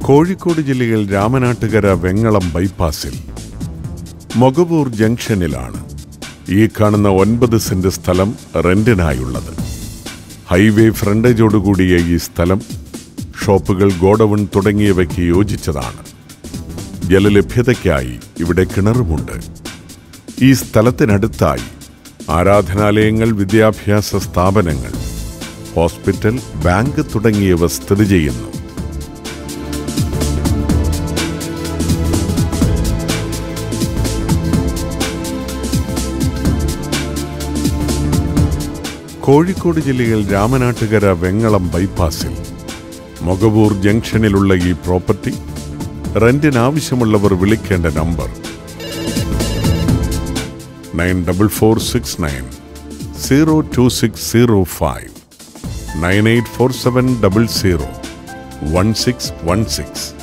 കോഴിക്കോട് ജില്ലയിൽ രാമനാട്ടുകര വെങ്ങളം ബൈപ്പാസിൽ മൊകവൂർ ജംഗ്ഷനിലാണ് ഈ കാണുന്ന ഒൻപത് സെന്റ് സ്ഥലം റെന്റിനായുള്ളത് ഹൈവേ ഫ്രണ്ടേജോടുകൂടിയ ഈ സ്ഥലം ഷോപ്പുകൾ ഗോഡൌൺ തുടങ്ങിയവയ്ക്ക് യോജിച്ചതാണ് ജലലഭ്യതയ്ക്കായി ഇവിടെ കിണറുമുണ്ട് ഈ സ്ഥലത്തിനടുത്തായി ആരാധനാലയങ്ങൾ വിദ്യാഭ്യാസ സ്ഥാപനങ്ങൾ ഹോസ്പിറ്റൽ ബാങ്ക് തുടങ്ങിയവ സ്ഥിതി ചെയ്യുന്നു കോഴിക്കോട് ജില്ലയിൽ രാമനാട്ടുകര വെങ്ങളം ബൈപ്പാസിൽ മൊകവൂർ ജംഗ്ഷനിലുള്ള ഈ പ്രോപ്പർട്ടി റെന്റിനാവശ്യമുള്ളവർ വിളിക്കേണ്ട number nine double four six nine zero two six zero five nine eight four seven double zero one six one six